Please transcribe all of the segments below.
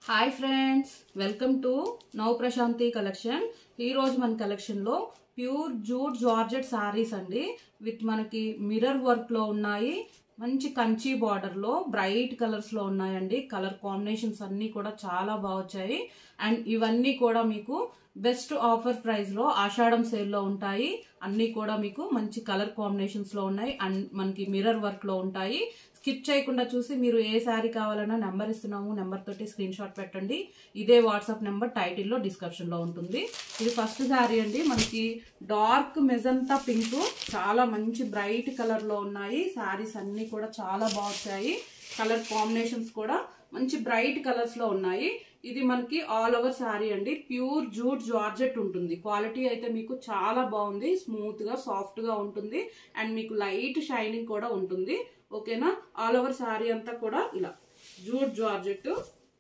hi friends welcome to Nav Prashanthi collection ఈ రోజు మన కలెక్షన్ లో ప్యూర్ జూట్ జార్జెట్ సారీస్ అండి విత్ మనకి మిర్రర్ వర్క్ లో ఉన్నాయి మంచి కంచి బార్డర్ లో బ్రైట్ కలర్స్ లో ఉన్నాయండి కలర్ కాంబినేషన్స్ అన్ని కూడా చాలా బాగా వచ్చాయి అండ్ ఇవన్నీ కూడా మీకు బెస్ట్ ఆఫర్ ప్రైస్ లో ఆషాఢం సేల్ లో ఉంటాయి అన్ని కూడా మీకు మంచి కలర్ కాంబినేషన్స్ లో ఉన్నాయి అండ్ మనకి మిర్రర్ వర్క్ లో ఉంటాయి స్కిప్ చేయకుండా చూసి మీరు ఏ శారీ కావాలన్నా నెంబర్ ఇస్తున్నాము నెంబర్ తోటి స్క్రీన్ షాట్ పెట్టండి ఇదే వాట్సాప్ నెంబర్ టైటిల్లో డిస్క్రిప్షన్లో ఉంటుంది ఇది ఫస్ట్ శారీ అండి మనకి డార్క్ మెజంతా పింక్ చాలా మంచి బ్రైట్ కలర్లో ఉన్నాయి శారీస్ అన్నీ కూడా చాలా బాగుంటాయి కలర్ కాంబినేషన్స్ కూడా మంచి బ్రైట్ కలర్స్ లో ఉన్నాయి ఇది మనకి ఆల్ ఓవర్ శారీ అండి ప్యూర్ జూట్ జార్జెట్ ఉంటుంది క్వాలిటీ అయితే మీకు చాలా బాగుంది స్మూత్ గా సాఫ్ట్ గా ఉంటుంది అండ్ మీకు లైట్ షైనింగ్ కూడా ఉంటుంది ఓకేనా ఆల్ ఓవర్ శారీ అంతా కూడా ఇలా జూట్ జార్జెట్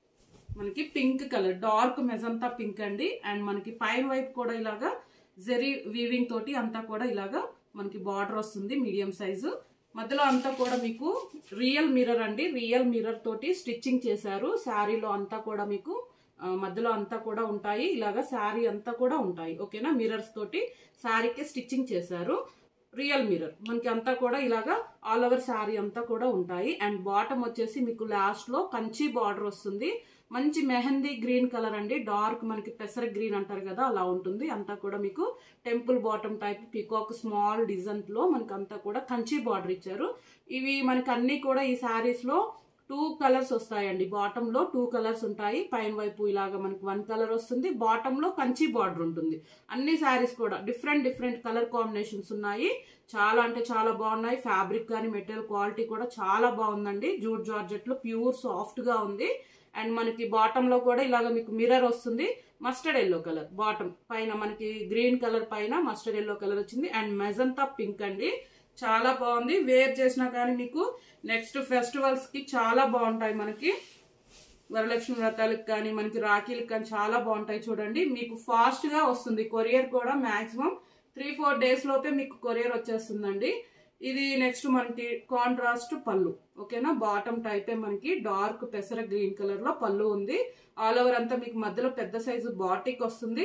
మనకి pink colour dark magenta pink అండి అండ్ మనకి పైన వైపు కూడా ఇలాగా జెరీ వీవింగ్ తోటి అంతా కూడా ఇలాగా మనకి బార్డర్ వస్తుంది మీడియం సైజు మధ్యలో అంతా కూడా మీకు రియల్ మిర్రర్ అండి రియల్ మిర్రర్ తోటి స్టిచ్చింగ్ చేశారు శారీలో అంతా కూడా మీకు ఆ, మధ్యలో అంతా కూడా ఉంటాయి ఇలాగా శారీ అంతా కూడా ఉంటాయి ఓకేనా మిర్రర్స్ తోటి శారీకి స్టిచ్చింగ్ చేశారు రియల్ మిర్రర్ మనకి అంతా కూడా ఇలాగా ఆల్ ఓవర్ శారీ అంతా కూడా ఉంటాయి అండ్ బాటమ్ వచ్చేసి మీకు లాస్ట్ లో కంచి బార్డర్ వస్తుంది మంచి మెహందీ గ్రీన్ కలర్ అండి డార్క్ మనకి పెసర గ్రీన్ అంటారు కదా అలా ఉంటుంది అంతా కూడా మీకు temple bottom type peacock small design లో మనకి అంతా కూడా కంచి బార్డర్ ఇచ్చారు ఇవి మనకి అన్ని కూడా ఈ శారీస్ లో టూ కలర్స్ వస్తాయండి బాటమ్ లో టూ కలర్స్ ఉంటాయి పైన వైపు ఇలాగా మనకి వన్ కలర్ వస్తుంది బాటమ్ లో కంచి బార్డర్ ఉంటుంది అన్ని శారీస్ కూడా డిఫరెంట్ డిఫరెంట్ కలర్ కాంబినేషన్స్ ఉన్నాయి చాలా అంటే చాలా బాగున్నాయి ఫ్యాబ్రిక్ కానీ మెటీరియల్ క్వాలిటీ కూడా చాలా బాగుందండి జూట్ జార్జెట్ లో ప్యూర్ సాఫ్ట్ గా ఉంది అండ్ మనకి బాటమ్ లో కూడా ఇలాగ మీకు మిర్రర్ వస్తుంది మస్టర్డ్ ఎల్లో కలర్ బాటమ్ పైన మనకి గ్రీన్ కలర్ పైన మస్టర్డ్ ఎల్లో కలర్ వచ్చింది అండ్ మెజంతా పింక్ అండి చాలా బాగుంది వేర్ చేసినా కానీ మీకు నెక్స్ట్ ఫెస్టివల్స్ కి చాలా బాగుంటాయి మనకి వరలక్ష్మి వ్రతాలకు కానీ మనకి రాఖీలకు కానీ చాలా బాగుంటాయి చూడండి మీకు ఫాస్ట్ గా వస్తుంది కొరియర్ కూడా మాక్సిమం త్రీ ఫోర్ డేస్ లోపే మీకు కొరియర్ వచ్చేస్తుందండి ఇది నెక్స్ట్ మనకి కాంట్రాస్ట్ పళ్ళు ఓకేనా బాటమ్ టైపే మనకి డార్క్ పెసర గ్రీన్ కలర్ లో పళ్ళు ఉంది ఆల్ ఓవర్ అంతా మీకు మధ్యలో పెద్ద సైజు బాటిక్ వస్తుంది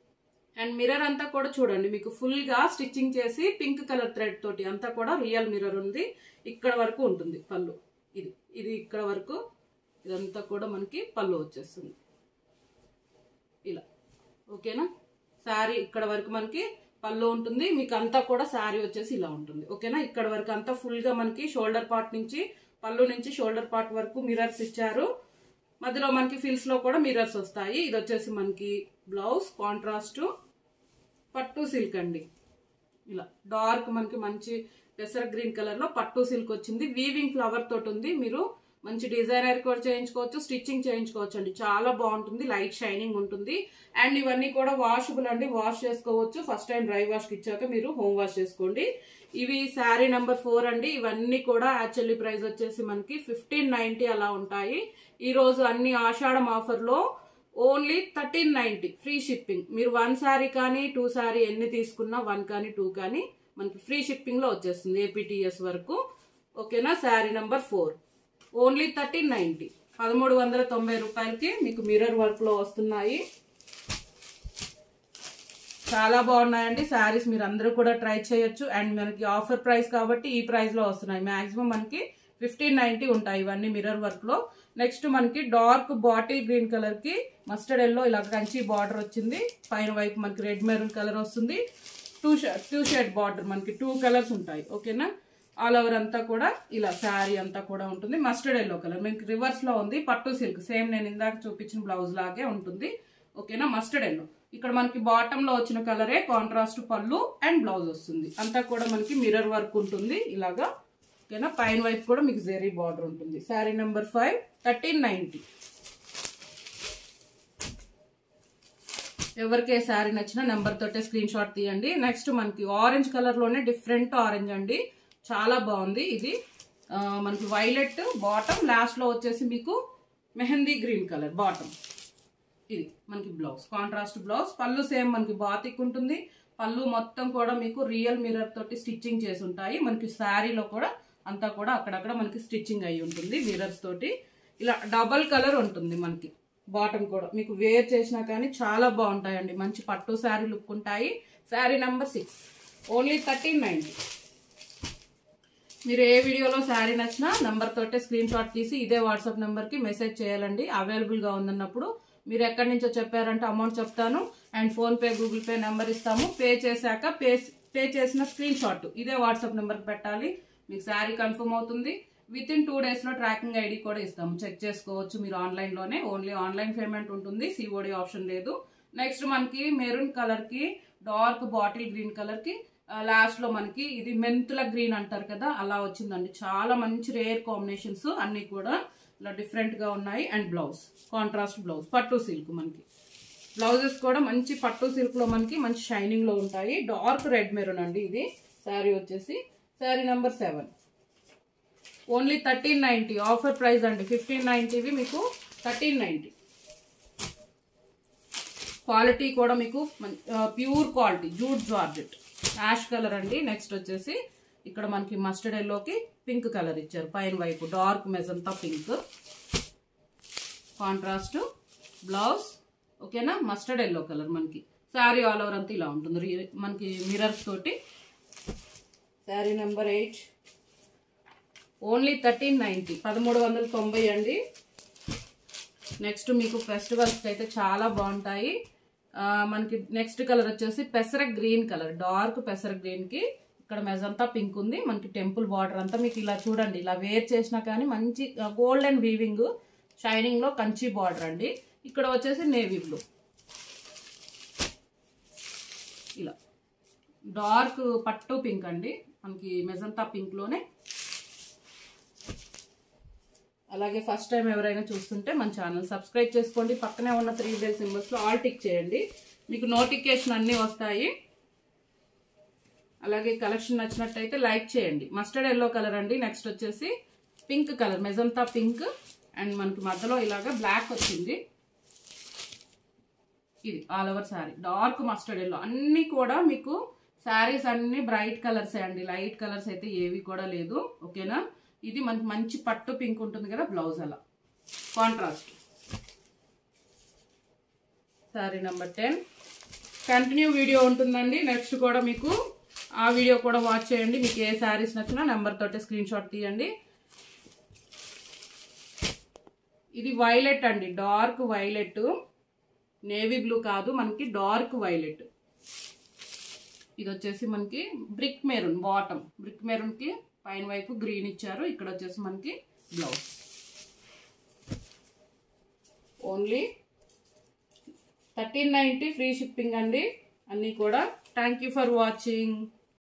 అండ్ మిర్రర్ అంతా కూడా చూడండి మీకు ఫుల్ గా స్టిచ్చింగ్ చేసి పింక్ కలర్ థ్రెడ్ తోటి అంతా కూడా రియల్ మిర్రర్ ఉంది ఇక్కడ వరకు ఉంటుంది పళ్ళు ఇది ఇది ఇక్కడ వరకు ఇదంతా కూడా మనకి పళ్ళు వచ్చేస్తుంది ఇలా ఓకేనా శారీ ఇక్కడ వరకు మనకి పళ్ళు ఉంటుంది మీకు అంతా కూడా శారీ వచ్చేసి ఇలా ఉంటుంది ఓకేనా ఇక్కడ వరకు అంతా ఫుల్ గా మనకి షోల్డర్ పార్ట్ నుంచి పళ్ళు నుంచి షోల్డర్ పార్ట్ వరకు మిర్రర్స్ ఇచ్చారు మధ్యలో మనకి ఫిల్స్ లో కూడా మిర్రర్స్ వస్తాయి ఇది వచ్చేసి మనకి బ్లౌజ్ కాంట్రాస్ట్ పట్టు సిల్క్ అండి ఇలా డార్క్ మనకి మంచి పెసర గ్రీన్ కలర్ లో పట్టు సిల్క్ వచ్చింది వీవింగ్ ఫ్లవర్ తోటి ఉంది మీరు మంచి డిజైనర్ కూడా చేయించుకోవచ్చు స్టిచ్చింగ్ చేయించుకోవచ్చు అండి చాలా బాగుంటుంది లైట్ షైనింగ్ ఉంటుంది అండ్ ఇవన్నీ కూడా వాషబుల్ అండి వాష్ చేసుకోవచ్చు ఫస్ట్ టైం డ్రై వాష్ కి ఇచ్చాక మీరు హోమ్ వాష్ చేసుకోండి ఇవి శారీ నెంబర్ ఫోర్ అండి ఇవన్నీ కూడా యాక్చువల్లీ ప్రైస్ వచ్చేసి మనకి ఫిఫ్టీన్ నైన్టీ అలా ఉంటాయి ఈ రోజు అన్ని ఆషాఢం ఆఫర్ లో only thirteen ninety free shipping మీరు వన్ శారీ కానీ టూ శారీ ఎన్ని తీసుకున్నా వన్ కానీ టూ కానీ మనకి ఫ్రీ షిప్పింగ్ లో వచ్చేస్తుంది ఏపీటీఎస్ వరకు ఓకేనా sari number four only thirteen ninety పదమూడు వందల తొంభై రూపాయలకి మీకు మిర్రర్ వర్క్ లో వస్తున్నాయి చాలా బాగున్నాయండి శారీస్ మీరు అందరూ కూడా ట్రై చేయొచ్చు అండ్ మనకి ఆఫర్ ప్రైస్ కాబట్టి ఈ ప్రైస్ లో వస్తున్నాయి మాక్సిమం మనకి ఫిఫ్టీన్ నైన్టీ ఉంటాయి ఇవన్నీ మిర్రర్ వర్క్ లో నెక్స్ట్ మనకి డార్క్ బాటిల్ గ్రీన్ కలర్ కి మస్టర్డ్ ఎల్లో ఇలా కంచి బార్డర్ వచ్చింది పైన వైపు మనకి రెడ్ మెరూన్ కలర్ వస్తుంది two shirt two shirt border మనకి టూ కలర్స్ ఉంటాయి ఓకేనా ఆల్ ఓవర్ అంతా కూడా ఇలా శారీ అంతా కూడా ఉంటుంది మస్టర్డ్ ఎల్లో కలర్ మీకు రివర్స్ లో ఉంది పట్టు సిల్క్ సేమ్ నేను ఇందాక చూపించిన బ్లౌజ్ లాగే ఉంటుంది ఓకేనా మస్టర్డ్ ఎల్లో ఇక్కడ మనకి బాటమ్ లో వచ్చిన కలరే కాంట్రాస్ట్ పళ్ళు అండ్ బ్లౌజ్ వస్తుంది అంతా కూడా మనకి మిర్రర్ వర్క్ ఉంటుంది ఇలాగా ఓకేనా పైన వైపు కూడా మీకు జెరీ బార్డర్ ఉంటుంది sari number five thirteen ninety ఎవరికి ఏ శారీ నచ్చినా నెంబర్ తోటే స్క్రీన్ షాట్ తీయండి నెక్స్ట్ మనకి ఆరెంజ్ కలర్ లోనే డిఫరెంట్ ఆరెంజ్ అండి చాలా బాగుంది ఇది ఆ, మనకి వైలెట్ బాటమ్ లాస్ట్ లో వచ్చేసి మీకు మెహందీ గ్రీన్ కలర్ బాటమ్ ఇది మనకి బ్లౌజ్ కాంట్రాస్ట్ బ్లౌజ్ పళ్ళు సేమ్ మనకి బాతిక్ ఉంటుంది పళ్ళు మొత్తం కూడా మీకు రియల్ మిర్రర్ తోటి స్టిచ్చింగ్ చేసి ఉంటాయి మనకి శారీలో కూడా అంతా కూడా అక్కడక్కడ మనకి స్టిచ్చింగ్ అయి ఉంటుంది మిర్రర్స్ తోటి ఇలా డబల్ కలర్ ఉంటుంది మనకి బాటమ్ కూడా మీకు వేర్ చేసినా కానీ చాలా బాగుంటాయండి మంచి పట్టు శారీ లుక్ ఉంటాయి sari number six only thirteen ninety మీరు ఏ వీడియోలో శారీ నచ్చినా నంబర్ తోటే స్క్రీన్ షాట్ తీసి ఇదే వాట్సాప్ నెంబర్కి మెసేజ్ చేయాలండి అవైలబుల్గా ఉందన్నప్పుడు మీరు ఎక్కడి నుంచో చెప్పారంటే అమౌంట్ చెప్తాను and PhonePe Google Pay number ఇస్తాము పే చేశాక పే పే చేసిన స్క్రీన్ షాట్ ఇదే వాట్సాప్ నెంబర్కి పెట్టాలి మీకు శారీ కన్ఫర్మ్ అవుతుంది విత్ ఇన్ టూ డేస్లో ట్రాకింగ్ ఐడి కూడా ఇస్తాము చెక్ చేసుకోవచ్చు మీరు ఆన్లైన్లోనే ఓన్లీ ఆన్లైన్ పేమెంట్ ఉంటుంది సిఓడి ఆప్షన్ లేదు నెక్స్ట్ మనకి మెరూన్ కలర్కి డార్క్ బాటిల్ గ్రీన్ కలర్కి లాస్ట్ లో మనకి ఇది మెంతుల గ్రీన్ అంటారు కదా అలా వచ్చిందండి చాలా మంచి రేర్ కాంబినేషన్స్ అన్ని కూడా ఇలా డిఫరెంట్ గా ఉన్నాయి అండ్ బ్లౌజ్ కాంట్రాస్ట్ బ్లౌజ్ పట్టు సిల్క్ మనకి బ్లౌజెస్ కూడా మంచి పట్టు సిల్క్ లో మనకి మంచి షైనింగ్ లో ఉంటాయి డార్క్ రెడ్ మెరూన్ అండి ఇది శారీ వచ్చేసి sari number seven only thirteen ninety offer price అండి ఫిఫ్టీన్ నైన్టీవి మీకు థర్టీన్ నైన్టీ క్వాలిటీ కూడా మీకు pure quality jute georgette ash colour అండి నెక్స్ట్ వచ్చేసి ఇక్కడ మనకి మస్టర్డ్ ఎల్లోకి పింక్ కలర్ ఇచ్చారు పైన వైపు dark magenta pink contrast blouse ఓకేనా మస్టర్డ్ ఎల్లో కలర్ మనకి శారీ ఆల్ ఓవర్ అంతా ఇలా ఉంటుంది రి- మనకి మిరర్స్ తోటి sari number eight only thirteen ninety పదమూడు వందల తొంభై అండి నెక్స్ట్ మీకు ఫెస్టివల్స్కి అయితే చాలా బాగుంటాయి ఆ, మనకి నెక్స్ట్ కలర్ వచ్చేసి పెసర గ్రీన్ కలర్ డార్క్ పెసర గ్రీన్కి ఇక్కడ మెజంతా పింక్ ఉంది మనకి టెంపుల్ బార్డర్ అంతా మీకు ఇలా చూడండి ఇలా వేర్ చేసినా కానీ మంచి గోల్డెన్ వీవింగ్ షైనింగ్లో కంచి బార్డర్ అండి ఇక్కడ వచ్చేసి నేవీ బ్లూ ఇలా డార్క్ పట్టు పింక్ అండి మనకి మెజంతా పింక్లోనే అలాగే ఫస్ట్ టైం ఎవరైనా చూస్తుంటే మన ఛానల్ సబ్స్క్రైబ్ చేసుకోండి పక్కనే ఉన్న త్రీ బెల్ సింబల్స్లో ఆల్ టిక్ చేయండి మీకు నోటిఫికేషన్ అన్నీ వస్తాయి అలాగే కలెక్షన్ నచ్చినట్టయితే లైక్ చేయండి మస్టర్డ్ ఎల్లో కలర్ అండి నెక్స్ట్ వచ్చేసి pink colour magenta pink and మనకి మధ్యలో ఇలాగా బ్లాక్ వచ్చింది ఇది all over sari dark mustard yellow అన్ని కూడా మీకు శారీస్ అన్ని బ్రైట్ కలర్స్ అండి లైట్ కలర్స్ అయితే ఏవి కూడా లేదు ఓకేనా ఇది మనకి మంచి పట్టు పింక్ ఉంటుంది కదా బ్లౌజ్ అలా contrast sari number ten continue video ఉంటుందండి నెక్స్ట్ కూడా మీకు ఆ వీడియో కూడా వాచ్ చేయండి మీకు ఏ శారీస్ నచ్చినా నెంబర్ తోటి స్క్రీన్ షాట్ తీయండి ఇది వైలెట్ అండి డార్క్ వైలెట్ నేవీ బ్లూ కాదు మనకి డార్క్ వైలెట్ ఇది వచ్చేసి మనకి brick maroon bottom brick maroon కి పైన వైపు గ్రీన్ ఇచ్చారు ఇక్కడ వచ్చేసి మనకి blouse only thirteen ninety free shipping అండి అన్నీ కూడా థ్యాంక్ యూ ఫర్ వాచింగ్